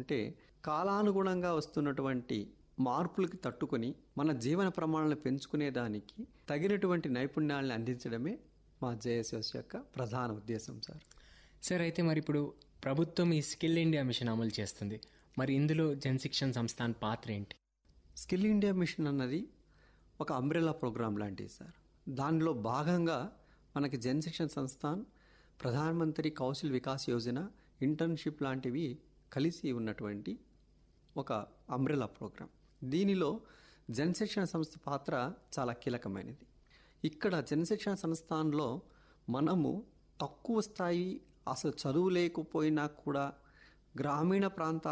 ఏంటంటే కాలానుగుణంగా వస్తున్నటువంటి మార్పులకి తట్టుకొని మన జీవన ప్రమాణాలను పెంచుకునేదానికి తగినటువంటి నైపుణ్యాలను అందించడమే మా జేఎస్ఎస్ యొక్క ప్రధాన ఉద్దేశం సార్ సార్ అయితే మరి ఇప్పుడు ప్రభుత్వం ఈ స్కిల్ ఇండియా మిషన్ అమలు చేస్తుంది మరి ఇందులో జనశిక్షణ సంస్థాన్ పాత్ర ఏంటి స్కిల్ ఇండియా మిషన్ అన్నది ఒక అంబ్రెలా ప్రోగ్రామ్ లాంటిది సార్ దానిలో భాగంగా మనకి జనశిక్షణ సంస్థాన్ ప్రధానమంత్రి కౌశల్ వికాస్ యోజన ఇంటర్న్షిప్ లాంటివి కలిసి ఉన్నటువంటి ఒక అంబ్రెలా ప్రోగ్రామ్ దీనిలో జనశిక్షణ సంస్థ పాత్ర చాలా కీలకమైనది ఇక్కడ జనశిక్షణ సంస్థాన్లో మనము తక్కువ స్థాయి అసలు చదువు లేకపోయినా కూడా గ్రామీణ ప్రాంతాల